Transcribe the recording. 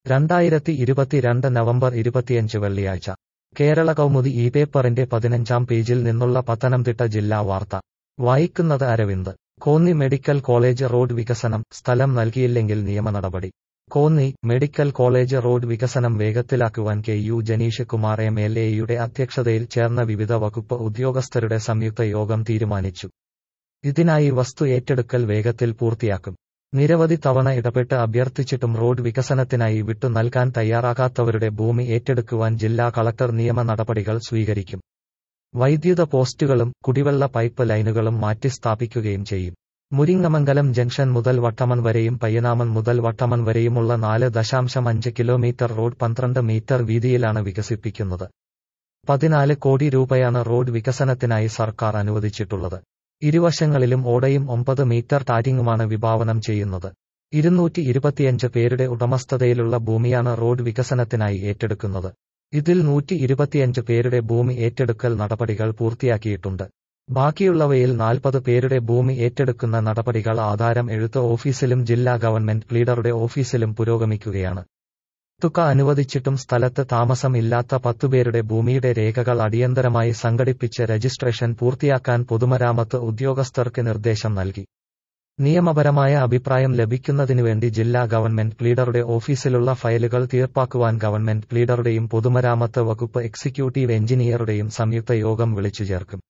രണ്ടായിരത്തി ഇരുപത്തിരണ്ട് നവംബർ ഇരുപത്തിയഞ്ച് വെള്ളിയാഴ്ച കേരള കൗമുദി ഈ പേപ്പറിന്റെ പതിനഞ്ചാം പേജിൽ നിന്നുള്ള പത്തനംതിട്ട ജില്ലാ വാർത്ത വായിക്കുന്നത് Aravind Konni medical college road വികസനം സ്ഥലം നൽകിയില്ലെങ്കിൽ നിയമ നടപടി കോന്നി മെഡിക്കൽ കോളേജ് റോഡ് വികസനം വേഗത്തിലാക്കുവാൻ K U Janeesh Kumar M L എയുടെ അധ്യക്ഷതയിൽ ചേർന്ന വിവിധ വകുപ്പ് ഉദ്യോഗസ്ഥരുടെ സംയുക്ത യോഗം തീരുമാനിച്ചു ഇതിനായി വസ്തു ഏറ്റെടുക്കൽ വേഗത്തിൽ പൂർത്തിയാക്കും നിരവധി തവണ ഇടപെട്ട് അഭ്യർത്ഥിച്ചിട്ടും റോഡ് വികസനത്തിനായി വിട്ടു നൽകാൻ തയ്യാറാകാത്തവരുടെ ഭൂമി ഏറ്റെടുക്കുവാൻ ജില്ലാ കളക്ടർ നിയമ നടപടികൾ സ്വീകരിക്കും വൈദ്യുത പോസ്റ്റുകളും കുടിവെള്ള പൈപ്പ് ലൈനുകളും മാറ്റി സ്ഥാപിക്കുകയും ചെയ്യും മുരിങ്ങമംഗലം ജംഗ്ഷൻ മുതൽ വട്ടമൺ വരെയും പയ്യനാമൺ മുതൽ വട്ടമൺ വരെയുമുള്ള നാല് ദശാംശം അഞ്ച് കിലോമീറ്റർ റോഡ് പന്ത്രണ്ട് മീറ്റർ വീതിയിലാണ് വികസിപ്പിക്കുന്നത് പതിനാല് കോടി രൂപയാണ് റോഡ് വികസനത്തിനായി സർക്കാർ അനുവദിച്ചിട്ടുള്ളത് ഇരുവശങ്ങളിലും ഓടയും ഒമ്പത് മീറ്റർ ടാരിങ്ങുമാണ് വിഭാവനം ചെയ്യുന്നത് ഇരുന്നൂറ്റി ഇരുപത്തിയഞ്ച് പേരുടെ ഉടമസ്ഥതയിലുള്ള ഭൂമിയാണ് റോഡ് വികസനത്തിനായി ഏറ്റെടുക്കുന്നത് ഇതിൽ നൂറ്റി ഇരുപത്തിയഞ്ച് പേരുടെ ഭൂമി ഏറ്റെടുക്കൽ നടപടികൾ പൂർത്തിയാക്കിയിട്ടുണ്ട് ബാക്കിയുള്ളവയിൽ നാൽപ്പത് പേരുടെ ഭൂമി ഏറ്റെടുക്കുന്ന നടപടികൾ ആധാരം എഴുത്ത് ഓഫീസിലും ജില്ലാ ഗവൺമെന്റ് പ്ലീഡറുടെ ഓഫീസിലും പുരോഗമിക്കുകയാണ് തുക അനുവദിച്ചിട്ടും സ്ഥലത്ത് താമസം ഇല്ലാത്ത പത്തുപേരുടെ ഭൂമിയുടെ രേഖകൾ അടിയന്തരമായി സംഘടിപ്പിച്ച് രജിസ്ട്രേഷൻ പൂർത്തിയാക്കാൻ പൊതുമരാമത്ത് ഉദ്യോഗസ്ഥർക്ക് നിർദ്ദേശം നൽകി നിയമപരമായ അഭിപ്രായം ലഭിക്കുന്നതിനുവേണ്ടി ജില്ലാ ഗവൺമെന്റ് പ്ലീഡറുടെ ഓഫീസിലുള്ള ഫയലുകൾ തീർപ്പാക്കുവാൻ ഗവൺമെന്റ് പ്ലീഡറുടെയും പൊതുമരാമത്ത് വകുപ്പ് എക്സിക്യൂട്ടീവ് എഞ്ചിനീയറുടെയും സംയുക്ത യോഗം വിളിച്ചു ചേർക്കും